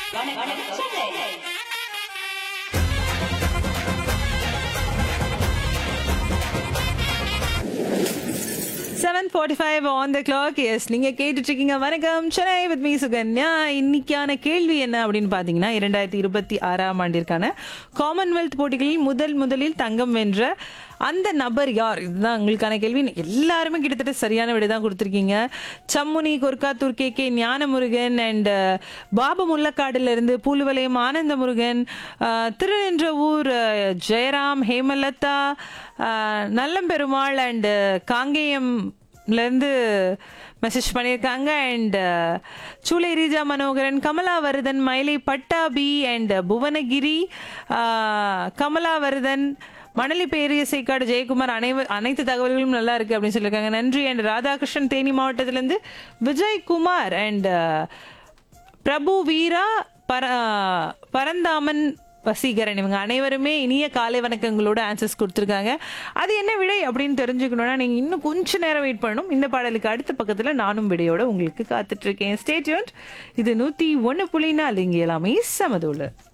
வணக்கம் Chennai seven forty five on the clock yes நீங்கள் கேட்டுட்டு இருக்கீங்க வணக்கம் சென்னை வித் மீ சுகன்யா இன்னைக்கான கேள்வி என்ன அப்படின்னு பார்த்தீங்கன்னா இரண்டாயிரத்தி இருபத்தி ஆறாம் ஆண்டிற்கான காமன்வெல்த் போட்டிகளில் முதல் முதலில் தங்கம் வென்ற அந்த நபர் யார் இதுதான் உங்களுக்கான கேள்வி எல்லாருமே கிட்டத்தட்ட சரியான விடை தான் கொடுத்துருக்கீங்க சம்முனி கொர்க்காத்தூர் K K Gnanamurugan and Babu முல்லக்காடுல இருந்து பூலுவலயம் ஆனந்த முருகன் அஹ், திருநின்றவூர் அஹ், ஜெயராம் ஹேமலதா அஹ், நல்லம்பெருமாள் அண்ட் காங்கேயம்லேருந்து மெசேஜ் பண்ணியிருக்காங்க அண்ட் சூளை ரீஜா மனோகரன் கமலாவர்தன் மயிலை பட்டாபி அண்ட் புவனகிரி அஹ், கமலாவர்தன் மணலி பேரிய சேக்காடு ஜெயக்குமார் அனைவ அனைத்து தகவல்களும் நல்லா இருக்கு அப்படின்னு சொல்லியிருக்காங்க நன்றி அண்ட் ராதாகிருஷ்ணன் தேனி மாவட்டத்திலேருந்து விஜய்குமார் அண்ட் பிரபு வீரா பர பரந்தாமன் வசீகரன் இவங்க அனைவருமே இனிய காலை வணக்கங்களோட ஆன்சர்ஸ் கொடுத்துருக்காங்க அது என்ன விடை அப்படின்னு தெரிஞ்சுக்கணும்னா நீங்கள் இன்னும் கொஞ்ச நேரம் வெயிட் பண்ணணும் இந்த பாடலுக்கு அடுத்த பக்கத்தில் நானும் விடையோட உங்களுக்கு காத்துட்டு இருக்கேன் ஸ்டேட்யூன் இது நூற்றி ஒன்று புள்ளி நாலு இங்கே எல்லாமே சமதோல